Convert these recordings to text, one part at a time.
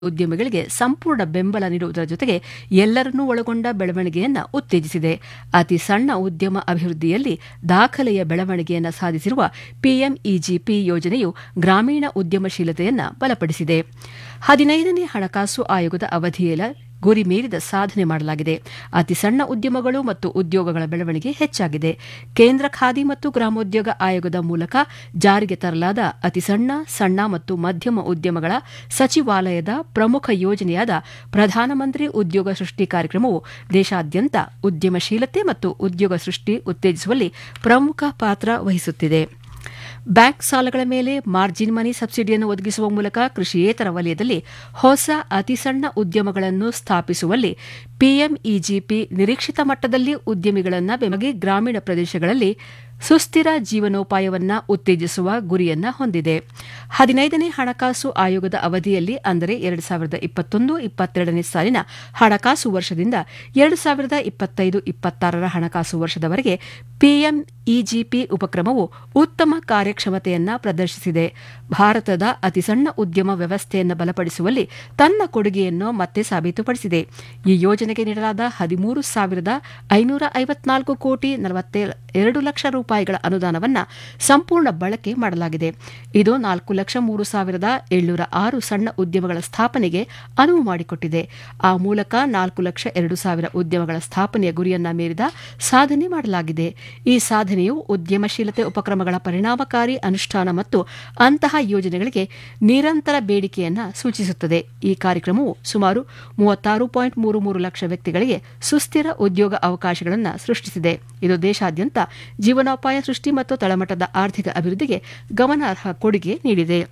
ಉದ್ಯಮಿಗಳಿಗೆ ಸಂಪೂರ್ಣ ಬೆಂಬಲ ನೀಡುವುದರ ಜೊತೆಗೆ ಎಲ್ಲರನ್ನೂ ಒಳಗೊಂಡ ಬೆಳವಣಿಗೆಯನ್ನು ಉತ್ತೇಜಿಸಿದೆ ಅತಿ ಸಣ್ಣ ಉದ್ಯಮ ಅಭಿವೃದ್ಧಿಯಲ್ಲಿ ದಾಖಲೆಯ ಬೆಳವಣಿಗೆಯನ್ನು ಸಾಧಿಸಿರುವ ಪಿಎಂಇಜಿಪಿ ಯೋಜನೆಯು ಗ್ರಾಮೀಣ ಉದ್ಯಮಶೀಲತೆಯನ್ನು ಬಲಪಡಿಸಿದೆ ಹದಿನೈದನೇ ಹಣಕಾಸು ಆಯೋಗದ ಅವಧಿಯಲ್ಲಿ ಗುರಿ ಮೀರಿದ ಸಾಧನೆ ಮಾಡಲಾಗಿದೆ ಅತಿ ಸಣ್ಣ ಉದ್ಯಮಗಳು ಮತ್ತು ಉದ್ಯೋಗಗಳ ಬೆಳವಣಿಗೆ ಹೆಚ್ಚಾಗಿದೆ ಕೇಂದ್ರ ಖಾದಿ ಮತ್ತು ಗ್ರಾಮೋದ್ಯೋಗ ಆಯೋಗದ ಮೂಲಕ ಜಾರಿಗೆ ತರಲಾದ ಅತಿ ಸಣ್ಣ ಸಣ್ಣ ಮತ್ತು ಮಧ್ಯಮ ಉದ್ಯಮಗಳ ಸಚಿವಾಲಯದ ಪ್ರಮುಖ ಯೋಜನೆಯಾದ ಪ್ರಧಾನಮಂತ್ರಿ ಉದ್ಯೋಗ ಸೃಷ್ಟಿ ಕಾರ್ಯಕ್ರಮವು ದೇಶಾದ್ಯಂತ ಉದ್ಯಮಶೀಲತೆ ಮತ್ತು ಉದ್ಯೋಗ ಸೃಷ್ಟಿ ಉತ್ತೇಜಿಸುವಲ್ಲಿ ಪ್ರಮುಖ ಪಾತ್ರ ವಹಿಸುತ್ತಿದೆ ಬ್ಯಾಂಕ್ ಸಾಲಗಳ ಮೇಲೆ ಮಾರ್ಜಿನ್ ಮನಿ ಸಬ್ಸಿಡಿಯನ್ನು ಒದಗಿಸುವ ಮೂಲಕ ಕೃಷಿಯೇತರ ವಲಯದಲ್ಲಿ ಹೊಸ ಅತಿಸಣ್ಣ ಉದ್ಯಮಗಳನ್ನು ಸ್ಥಾಪಿಸುವಲ್ಲಿ ಪಿಎಂಇಜಿಪಿ ನಿರೀಕ್ಷಿತ ಮಟ್ಟದಲ್ಲಿ ಉದ್ಯಮಿಗಳನ್ನು ಬೆಂಬಗಿ ಗ್ರಾಮೀಣ ಪ್ರದೇಶಗಳಲ್ಲಿ ಸುಸ್ಥಿರ ಜೀವನೋಪಾಯವನ್ನ ಉತ್ತೇಜಿಸುವ ಗುರಿಯನ್ನ ಹೊಂದಿದೆ ಹದಿನೈದನೇ ಹಣಕಾಸು ಆಯೋಗದ ಅವಧಿಯಲ್ಲಿ ಅಂದರೆ ಎರಡು ಸಾವಿರದ ಇಪ್ಪತ್ತೊಂದು ಇಪ್ಪತ್ತೆರಡನೇ ಸಾಲಿನ ಹಣಕಾಸು ವರ್ಷದಿಂದ ಎರಡು ಸಾವಿರದ ಇಪ್ಪತ್ತೈದು ಇಪ್ಪತ್ತಾರರ ಹಣಕಾಸು ವರ್ಷದವರೆಗೆ ಪಿಎಂಇಜಿಪಿ ಉಪಕ್ರಮವು ಉತ್ತಮ ಕಾರ್ಯಕ್ಷಮತೆಯನ್ನ ಪ್ರದರ್ಶಿಸಿದೆ ಭಾರತದ ಅತಿಸಣ್ಣ ಉದ್ಯಮ ವ್ಯವಸ್ಥೆಯನ್ನು ಬಲಪಡಿಸುವಲ್ಲಿ ತನ್ನ ಕೊಡುಗೆಯನ್ನು ಮತ್ತೆ ಸಾಬೀತುಪಡಿಸಿದೆ ಈ ಯೋಜನೆಗೆ ನೀಡಲಾದ ಹದಿಮೂರು ಸಾವಿರದ ಐನೂರ ಐವತ್ನಾಲ್ಕು ಕೋಟಿ ಎರಡು ಲಕ್ಷ ರೂಪಾಯಿಗಳ ಅನುದಾನವನ್ನು ಸಂಪೂರ್ಣ ಬಳಕೆ ಮಾಡಲಾಗಿದೆ ಇದು ನಾಲ್ಕು ಲಕ್ಷ ಮೂರು ಸಾವಿರದ ಏಳ್ನೂರ ಆರು ಸಣ್ಣ ಉದ್ಯಮಗಳ ಸ್ಥಾಪನೆಗೆ ಅನುವು ಮಾಡಿಕೊಟ್ಟಿದೆ ಆ ಮೂಲಕ ನಾಲ್ಕು ಲಕ್ಷ ಎರಡು ಸಾವಿರ ಉದ್ಯಮಗಳ ಸ್ಥಾಪನೆಯ ಗುರಿಯನ್ನ ಮೀರಿದ ಸಾಧನೆ ಮಾಡಲಾಗಿದೆ ಈ ಸಾಧನೆಯು ಉದ್ಯಮಶೀಲತೆ ಉಪಕ್ರಮಗಳ ಪರಿಣಾಮಕಾರಿ ಅನುಷ್ಠಾನ ಮತ್ತು ಅಂತಹ ಯೋಜನೆಗಳಿಗೆ ನಿರಂತರ ಬೇಡಿಕೆಯನ್ನ ಸೂಚಿಸುತ್ತದೆ ಈ ಕಾರ್ಯಕ್ರಮವು ಸುಮಾರು ಮೂವತ್ತಾರು ಪಾಯಿಂಟ್ ಮೂರು ಮೂರು ಲಕ್ಷ ವ್ಯಕ್ತಿಗಳಿಗೆ ಸುಸ್ಥಿರ ಉದ್ಯೋಗ ಅವಕಾಶಗಳನ್ನು ಸೃಷ್ಟಿಸಿದೆ ಇದು ದೇಶಾದ್ಯಂತ ಜೀವನೋಪಾಯ ಸೃಷ್ಟಿ ಮತ್ತು ತಳಮಟ್ಟದ ಆರ್ಥಿಕ ಅಭಿವೃದ್ಧಿಗೆ ಗಮನಾರ್ಹ ಕೊಡುಗೆ ನೀಡಿದೆ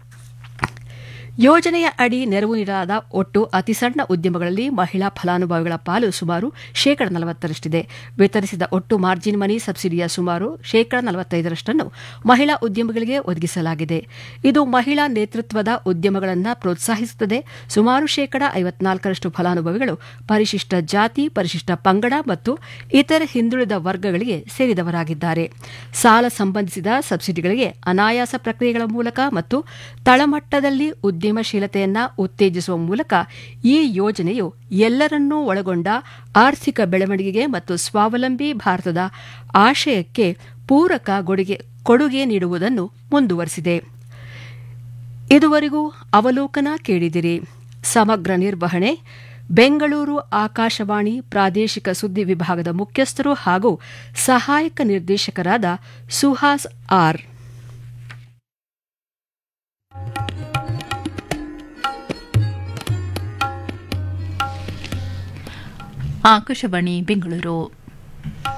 ಯೋಜನೆಯ ಅಡಿ ನೆರವು ನೀಡಲಾದ ಒಟ್ಟು ಅತಿಸಣ್ಣ ಉದ್ಯಮಗಳಲ್ಲಿ ಮಹಿಳಾ ಫಲಾನುಭವಿಗಳ ಪಾಲು ಸುಮಾರು ಶೇಕಡ ನಲವತ್ತರಷ್ಟಿದೆ ವಿತರಿಸಿದ ಒಟ್ಟು ಮಾರ್ಜಿನ್ ಮನಿ ಸಬ್ಸಿಡಿಯ ಸುಮಾರು ಶೇಕಡ ನಲವತ್ತೈದರಷ್ಟನ್ನು ಮಹಿಳಾ ಉದ್ಯಮಿಗಳಿಗೆ ಒದಗಿಸಲಾಗಿದೆ ಇದು ಮಹಿಳಾ ನೇತೃತ್ವದ ಉದ್ಯಮಗಳನ್ನು ಪ್ರೋತ್ಸಾಹಿಸುತ್ತದೆ ಸುಮಾರು ಶೇಕಡ ಐವತ್ನಾಲ್ಕರಷ್ಟು ಫಲಾನುಭವಿಗಳು ಪರಿಶಿಷ್ಟ ಜಾತಿ ಪರಿಶಿಷ್ಟ ಪಂಗಡ ಮತ್ತು ಇತರ ಹಿಂದುಳಿದ ವರ್ಗಗಳಿಗೆ ಸೇರಿದವರಾಗಿದ್ದಾರೆ ಸಾಲ ಸಂಬಂಧಿಸಿದ ಸಬ್ಸಿಡಿಗಳಿಗೆ ಅನಾಯಾಸ ಪ್ರಕ್ರಿಯೆಗಳ ಮೂಲಕ ಮತ್ತು ತಳಮಟ್ಟದಲ್ಲಿ ಉದ್ಯಮಶೀಲತೆಯನ್ನ ಉತ್ತೇಜಿಸುವ ಮೂಲಕ ಈ ಯೋಜನೆಯು ಎಲ್ಲರನ್ನೂ ಒಳಗೊಂಡ ಆರ್ಥಿಕ ಬೆಳವಣಿಗೆಗೆ ಮತ್ತು ಸ್ವಾವಲಂಬಿ ಭಾರತದ ಆಶಯಕ್ಕೆ ಪೂರಕ ಕೊಡುಗೆ ನೀಡುವುದನ್ನು ಮುಂದುವರೆಸಿದೆ ಇದುವರೆಗೂ ಅವಲೋಕನ ಕೇಳಿದಿರಿ ಸಮಗ್ರ ನಿರ್ವಹಣೆ ಬೆಂಗಳೂರು ಆಕಾಶವಾಣಿ ಪ್ರಾದೇಶಿಕ ಸುದ್ದಿ ವಿಭಾಗದ ಮುಖ್ಯಸ್ಥರು ಹಾಗೂ ಸಹಾಯಕ ನಿರ್ದೇಶಕರಾದ ಸುಹಾಸ್ ಆರ್ ಆಕಾಶವಾಣಿ ಬೆಂಗಳೂರು